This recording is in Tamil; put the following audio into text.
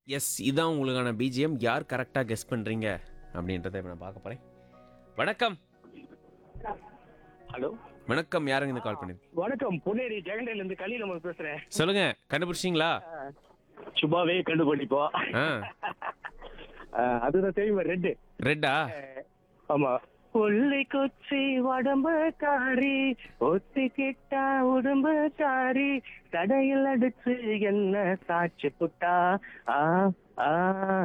எஸ் இதான் உங்களுக்கான பிஜிஎம் யார் கரெக்டாக கெஸ் பண்ணுறீங்க அப்படின்றத இப்போ நான் பார்க்க போகிறேன் வணக்கம் ஹலோ வணக்கம் யாருங்க இந்த கால் பண்ணி வணக்கம் பொன்னேரி ஜெகண்டையில இருந்து கலி நம்ம பேசுறேன் சொல்லுங்க கண்டுபிடிச்சிங்களா சுபாவே கண்டுபிடிப்போம் ஆ அஹ், அதுதான் தெரியுமா ரெட்டு ரெட்டா ஆமா கொள்ளை கொச்சி உடம்பு காரி ஒத்திக்கிட்டா உடம்பு காரி தடையில் அடிச்சு என்ன சாட்சி புட்டா ஆ ஆ